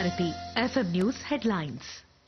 Bharati FM news headlines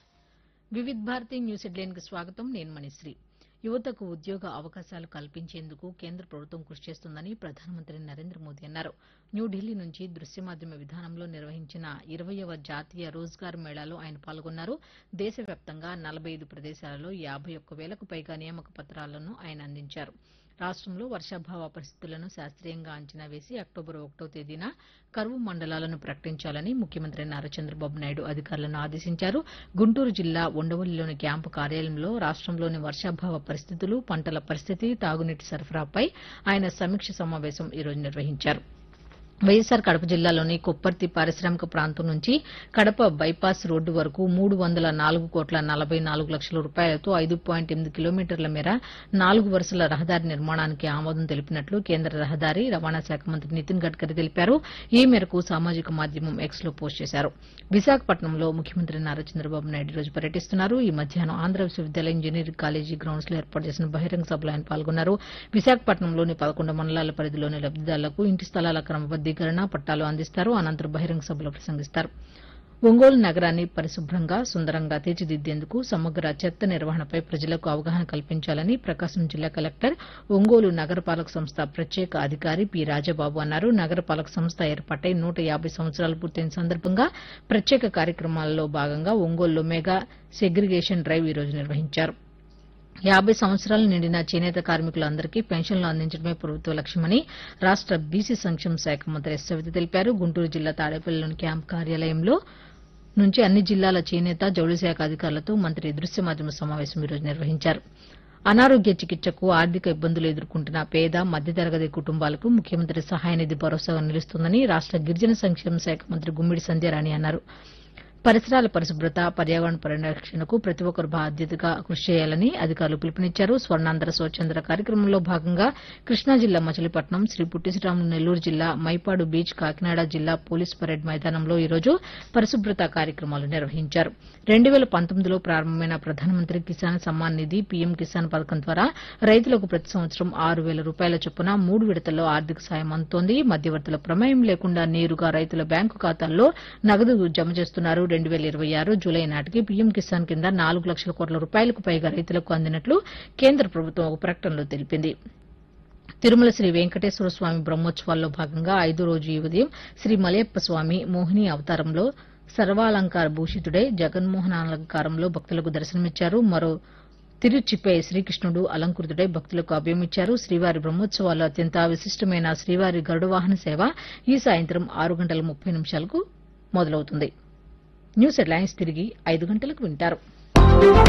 Vividh Bharati news హెడ్లైన్కి స్వాగతం నేను మణిశ్రీ యువతకు ఉద్యోగ అవకాశాలు కల్పించేందుకు కేంద్ర ప్రభుత్వం కృషి చేస్తుందని ప్రధానమంత్రి నరేంద్ర మోదీ అన్నారు న్యూఢిల్లీ నుంచి దృశ్య మాధ్యమ విధానంలో నిర్వహించిన ఇరవయవ జాతీయ రోజ్గార్ మేళాలో ఆయన పాల్గొన్నారు దేశవ్యాప్తంగా నలభై ఐదు ప్రదేశాలలో యాభై ఒక్క వేలకు పైగా నియామక పత్రాలను ఆయన అందించారు రాష్ట్రంలో వర్షాభావ పరిస్థితులను శాస్త్రీయంగా అంచనా వేసి అక్టోబర్ ఒకటో తేదీన కరువు మండలాలను ప్రకటించాలని ముఖ్యమంత్రి నారా చంద్రబాబు నాయుడు అధికారులను ఆదేశించారు గుంటూరు జిల్లా ఉండవల్లిలోని క్యాంపు కార్యాలయంలో రాష్ట్రంలోని వర్షాభావ పరిస్థితులు పంటల పరిస్థితి తాగునీటి సరఫరాపై ఆయన సమీక్ష సమావేశం ఈరోజు నిర్వహించారు వైఎస్సార్ కడప జిల్లాలోని కొప్పర్తి పారిశ్రామిక ప్రాంతం నుంచి కడప బైపాస్ రోడ్డు వరకు మూడు వందల నాలుగు కోట్ల నలభై నాలుగు లక్షల రూపాయలతో ఐదు పాయింట్ ఎనిమిది కిలోమీటర్ల మేర నాలుగు వరుసల రహదారి నిర్మాణానికి ఆమోదం తెలిపినట్లు కేంద్ర రహదారి రవాణా శాఖ మంత్రి నితిన్ గడ్కరీ తెలిపారు ఈ మేరకు సామాజిక మాధ్యమం ఎక్స్ లో పోస్ట్ చేశారు విశాఖపట్నంలో ముఖ్యమంత్రి నారా చంద్రబాబు నాయుడు ఈ రోజు పర్యటిస్తున్నారు ఈ మధ్యాహ్నం ఆంధ్ర విశ్వవిద్యాలయ ఇంజనీరింగ్ కాలేజీ గ్రౌండ్స్ లో ఏర్పాటు చేసిన బహిరంగ సభలో ఆయన పాల్గొన్నారు విశాఖపట్నంలోని పదకొండు మండలాల పరిధిలోని లబ్దిదారులకు ఇంటి స్థలాల క్రమబద్దీకరణ పట్టాలు అందిస్తారు అనంతరం బహిరంగ సభలో ప్రసంగిస్తారు ఒంగోలు నగరాన్ని పరిశుభ్రంగా సుందరంగా తీర్చిదిద్దేందుకు సమగ్ర చెత్త నిర్వహణపై ప్రజలకు అవగాహన కల్పించాలని ప్రకాశం జిల్లా కలెక్టర్ ఒంగోలు నగరపాలక సంస్థ ప్రత్యేక అధికారి పి రాజబాబు అన్నారు నగరపాలక సంస్థ ఏర్పాటై నూట యాబై సంవత్సరాలు పూర్తయిన సందర్భంగా ప్రత్యేక కార్యక్రమాల్లో భాగంగా ఒంగోలులో మెగా సెగ్రిగేషన్ డ్రైవ్ ఈ రోజు నిర్వహించారు యాబై సంవత్సరాలు నిండిన చేనేత కార్మికులందరికీ పెన్షన్లు అందించడమే ప్రభుత్వ లక్ష్యమని రాష్ట బీసీ సంక్షేమ శాఖ మంత్రి ఎస్ సవిత తెలిపారు గుంటూరు జిల్లా తాడేపల్లిలోని క్యాంప్ కార్యాలయంలో నుంచి అన్ని జిల్లాల చేనేత జౌళి శాఖ అధికారులతో మంత్రి దృశ్య మాధ్యమ సమావేశం ఈరోజు నిర్వహించారు అనారోగ్య చికిత్సకు ఆర్థిక ఇబ్బందులు ఎదుర్కొంటున్న పేద మధ్యతరగతి కుటుంబాలకు ముఖ్యమంత్రి సహాయ నిధి భరోసాగా నిలుస్తుందని రాష్ట గిరిజన సంక్షేమ శాఖ మంత్రి గుమ్మిడి సంధ్యారాణి అన్నారు పరిసరాల పరిశుభ్రత పర్యావరణ పరిరక్షణకు ప్రతి ఒక్కరు బాధ్యతగా కృషి చేయాలని అధికారులు పిలుపునిచ్చారు స్వర్ణాంధ్ర స్వచ్ఛంద్ర కార్యక్రమంలో భాగంగా కృష్ణా జిల్లా మచిలీపట్నం శ్రీ పుట్టి శ్రీరాములు నెల్లూరు జిల్లా మైపాడు బీచ్ కాకినాడ జిల్లా పోలీస్ పరేడ్ మైదానంలో ఈ రోజు పరిశుభ్రత కార్యక్రమాలు నిర్వహించారు రెండు వేల పంతొమ్మిదిలో ప్రారంభమైన ప్రధానమంత్రి కిసాన్ సమ్మాన్ నిధి పీఎం కిసాన్ పథకం ద్వారా రైతులకు ప్రతి సంవత్సరం ఆరు వేల రూపాయల చొప్పున మూడు విడతల్లో ఆర్థిక సాయం అందుతోంది మధ్యవర్తుల ప్రమేయం లేకుండా నేరుగా రైతుల బ్యాంకు ఖాతాల్లో నగదు జమ చేస్తున్నారు రెండు వేల ఇరవై ఆరు జూలై నాటికి పీఎం కిసాన్ కింద నాలుగు లక్షల కోట్ల రూపాయలకు పైగా రైతులకు అందినట్లు కేంద్ర ప్రభుత్వం ఒక ప్రకటనలో తెలిపింది తిరుమల శ్రీ వెంకటేశ్వర స్వామి బ్రహ్మోత్సవాల్లో భాగంగా ఐదో రోజు ఈ ఉదయం శ్రీ మలయప్ప స్వామి మోహిని అవతారంలో సర్వాలంకార భూషితుడై జగన్మోహన అలంకారంలో భక్తులకు దర్శనమిచ్చారు మరో తిరుచిపై శ్రీకృష్ణుడు అలంకృతుడై భక్తులకు అభయమిచ్చారు శ్రీవారి బ్రహ్మోత్సవాల్లో అత్యంత విశిష్టమైన శ్రీవారి గరుడ వాహన సేవ ఈ సాయంత్రం ఆరు గంటల ముప్పై నిమిషాలకు మొదలవుతుంది న్యూస్ హెడ్లైన్స్ తిరిగి ఐదు గంటలకు వింటారు